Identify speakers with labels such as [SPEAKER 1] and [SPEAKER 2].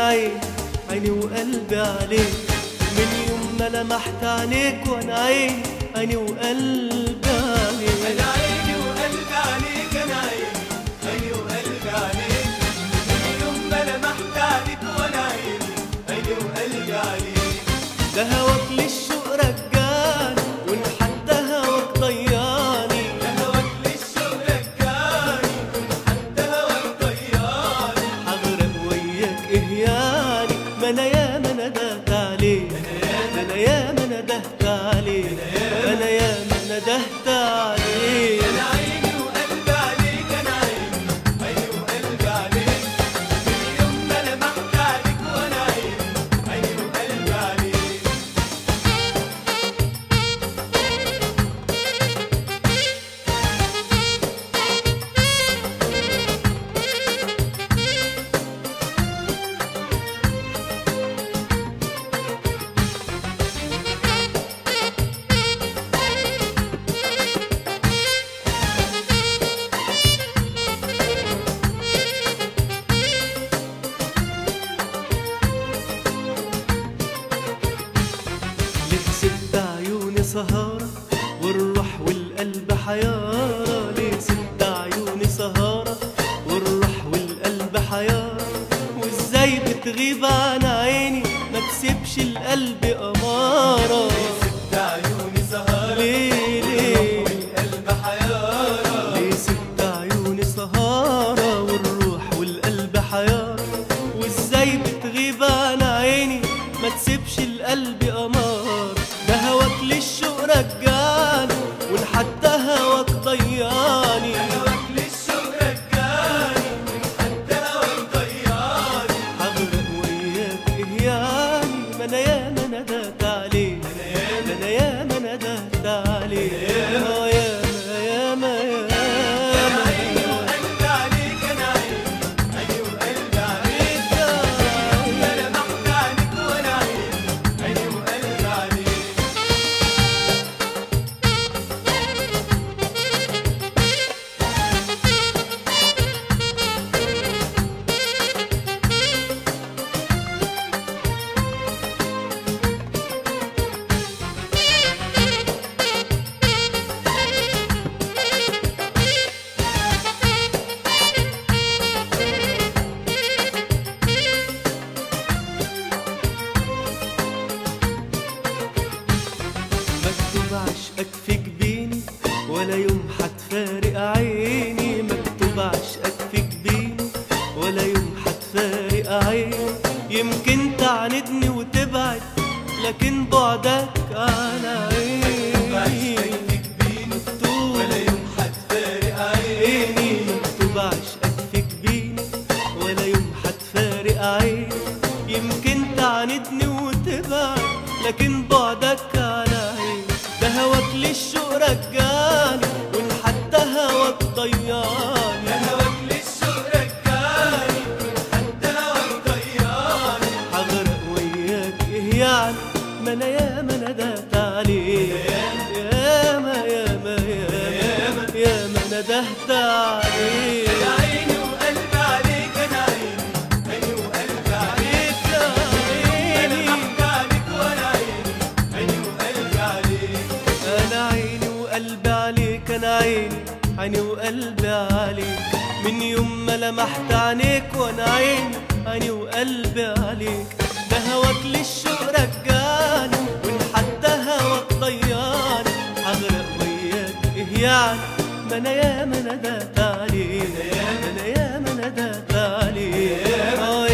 [SPEAKER 1] عيني عيني وقلبي عليك من يوم ما لمحت عينيك وانا عيني عيني وقلبي عليك
[SPEAKER 2] انا عيني وقلبي عليك انا عيني عيني وقلبي عليك من يوم ما لمحت عليك وانا عيني عيني وقلبي عليك
[SPEAKER 1] ده هواك للشوق رجعني وان حتى هواك ضيعني
[SPEAKER 2] ده هواك للشوق رجعني حتى هواك ضيعني
[SPEAKER 1] هغرق وياك ايه يعني ما انا يا ما ندهت عليك ما انا يا ما ندهت عليك انا يا ما ندهت عليك
[SPEAKER 2] انا عيني وقلبي عليك انا عيني عيني وقلبي عليك من يوم ما لمحت عليك وانا عيني عيني وقلبي عليك
[SPEAKER 1] ليه سبت عيوني سهارة والروح والقلب حيارة ليه سبت عيوني سهارة والروح والقلب حيارة وازاي بتغيب عن عيني ما تسيبش القلب أمارة
[SPEAKER 2] سبت عيوني سهرة
[SPEAKER 1] ليه ليه
[SPEAKER 2] والقلب حيارة
[SPEAKER 1] ليه سبت عيوني سهارة والروح والقلب حيارة وازاي بتغيب عن عيني ما تسيبش القلب أمار ده هواك للشوق رجعني وان حتى هواك ضيعني
[SPEAKER 2] هواك للشوق رجعني حتى هواك ضيعني
[SPEAKER 1] هغرق وياك ايه يعني ما انا يا ما ندهت عليك ما انا يا ما ندهت عليك آه يا ما يا ما يا ما
[SPEAKER 2] عيني وقلبي عليك انا عيني عيني وقلبي عليك ما لمحت عليك وانا عيني عيني وقلبي عليك
[SPEAKER 1] مكتوب عشقك في جبيني ولا يوم هتفارق عيني مكتوب عشقك في جبيني ولا يوم هتفارق عيني يمكن تعاندني وتبعد لكن بعدك على عيني
[SPEAKER 2] عشقك في جبيني
[SPEAKER 1] مكتوب
[SPEAKER 2] ولا يوم هتفارق عيني
[SPEAKER 1] عيني مكتوب عشقك في جبيني ولا يوم هتفارق عيني يمكن تعاندني وتبعد لكن بعدك على عيني ده هواك للشوق رجعني وان حتى هواك ضيعني
[SPEAKER 2] هواك للشوق رجعني حتى هواك ضيعني
[SPEAKER 1] هغرق وياك ايه يعني ما انا يا ما ندهت عليك يا ما يا ما يا ما يا ما ندهت عليك
[SPEAKER 2] انا عيني وقلبي عليك انا عيني عيني وقلبي عليك انا لمحت عليك وانا عيني عيني وقلبي عليك
[SPEAKER 1] انا عيني وقلبي عليك انا عيني عيني وقلبي عليك من يوم ما لمحت عينيك وانا عيني عيني وقلبي عليك ده هواك للشوق رجعني وان حتى هواك ضيعني هغرق وياك ايه يعني ما انا يا ما ندهت عليك ما انا يا ما ندهت عليك آه